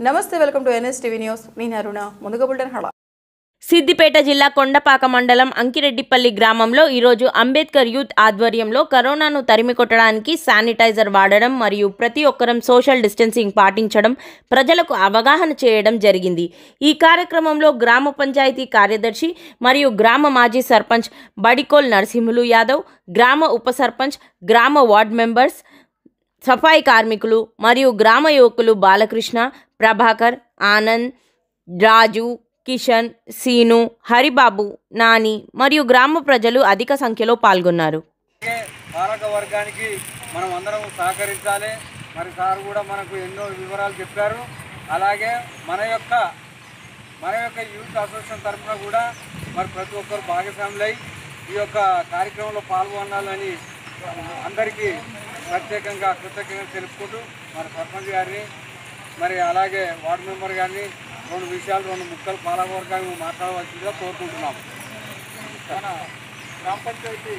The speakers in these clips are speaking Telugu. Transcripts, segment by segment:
నమస్తే welcome to NS TV news నేను అరుణ ముందుగా బుల్టన్ హళ సిద్దిపేట జిల్లా కొండపాక మండలం అంకిరెడ్డిపల్లి గ్రామంలో ఈరోజు అంబేద్కర్ యూత్ ఆధ్వర్యంలో కరోనాను తరిమి కొట్టడానికి శానిటైజర్ వాడడం మరియు ప్రతి ఒక్కరం సోషల్ డిస్టెన్సింగ్ పాటించడం ప్రజలకు అవగాహన చేయడం జరిగింది ఈ కార్యక్రమంలో గ్రామ పంచాయతీ కార్యదర్శి మరియు గ్రామ మాజీ సర్పంచ్ బడికోల్ నరసింహులు యాదవ్ గ్రామ ఉప సర్పంచ్ గ్రామ వార్డ్ మెంబర్స్ సఫాయి కార్మికులు మరియు గ్రామ యువకులు బాలకృష్ణ ప్రభాకర్ ఆనంద్ రాజు కిషన్ సీను హరిబాబు నాని మరియు గ్రామ ప్రజలు అధిక సంఖ్యలో పాల్గొన్నారు అలాగే పాలక వర్గానికి మనం అందరం సహకరించాలి మరి సార్ కూడా మనకు ఎన్నో వివరాలు చెప్పారు అలాగే మన యొక్క మన యొక్క యూత్ అసోసియేషన్ తరఫున కూడా మరి ప్రతి ఒక్కరు భాగస్వాములై ఈ యొక్క కార్యక్రమంలో పాల్గొనాలని అందరికీ ప్రత్యేకంగా కృతజ్ఞతలు తెలుపుకుంటూ మరి సర్పంచ్ గారిని మరి అలాగే వార్డు మెంబర్ గారిని రెండు విషయాలు రెండు ముక్కలు పాలక వర్గాన్ని మాట్లాడవలసిందిగా కోరుకుంటున్నాము మన గ్రామ పంచాయతీ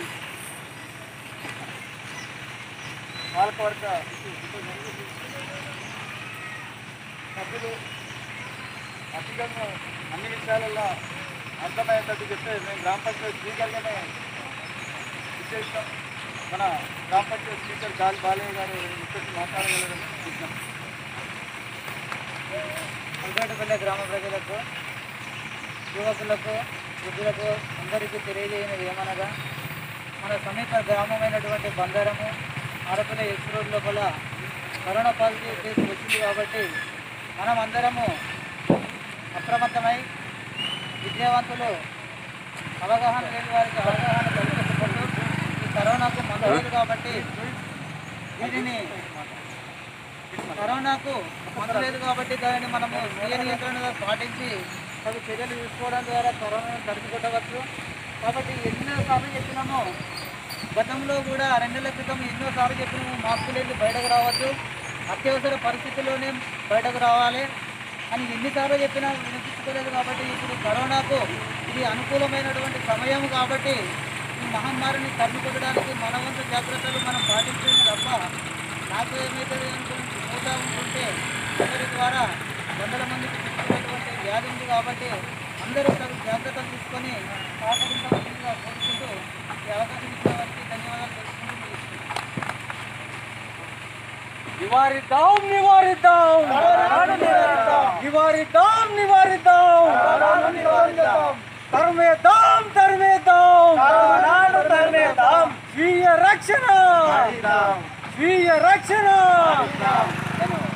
పాలకవర్గ సభ్యులు అధికంగా అన్ని విషయాలలో అర్థమయ్యేటట్టు చెప్తే మేము గ్రామ పంచాయతీ స్పీకర్గానే విశేషం మన గ్రామ పంచాయతీ స్పీకర్ గాలి బాలయ్య గారు ముఖ్యంగా మాట్లాడగలరని చూసినాం అంకటపల్లి గ్రామ ప్రజలకు యువకులకు వృద్ధులకు అందరికీ తెలియజేయనిది ఏమనగా మన సమీప గ్రామమైనటువంటి బంగారము ఆడపల్లి ఎక్స్ రోడ్ లోపల కరోనా పాజిటివ్ కేసు వచ్చింది కాబట్టి మనం అందరము అప్రమత్తమై విద్యావంతులు అవగాహన లేని వారికి అవగాహన కల్పించుకుంటూ ఈ కరోనాకు మందు లేదు కాబట్టి దీనిని కరోనాకు మందు లేదు కాబట్టి దానిని మనము స్వీయ నియంత్రణగా పాటించి తగు చర్యలు తీసుకోవడం ద్వారా కరోనాను తడుపుకొట్టవచ్చు కాబట్టి ఎన్నోసార్లు చెప్పినామో గతంలో కూడా రెండు నెలల క్రితం ఎన్నోసార్లు చెప్పినాము మాస్కులు వెళ్ళి బయటకు రావద్దు అత్యవసర పరిస్థితుల్లోనే బయటకు రావాలి అని ఎన్నిసార్లు చెప్పినా వినిపించుకోలేదు కాబట్టి ఇప్పుడు కరోనాకు ఇది అనుకూలమైనటువంటి సమయం కాబట్టి ఈ మహమ్మారిని తరిమికొట్టడానికి మన వంతు జాగ్రత్తలు మనం పాటించడం తప్ప నాకు ఏమవుతుంది అనుకుని పోతా ఉంటుంటే అందరి ద్వారా వందల మందికి చెప్పుకునేటువంటి వ్యాధి ఉంది కాబట్టి అందరూ తగు జాగ్రత్తలు తీసుకొని సహకరించవలసిందిగా కోరుకుంటూ ఈ అవకాశం ఇచ్చిన వారికి ధన్యవాదాలు తెలుసుకుంటూ ముగిస్తున్నాను. నివారిద్దాం నివారిద్దాం నివారిద్దాం నివారిద్దాం తరిమేద్దాం తరిమేద్దాం స్వీయ రక్షణ స్వీయ రక్షణ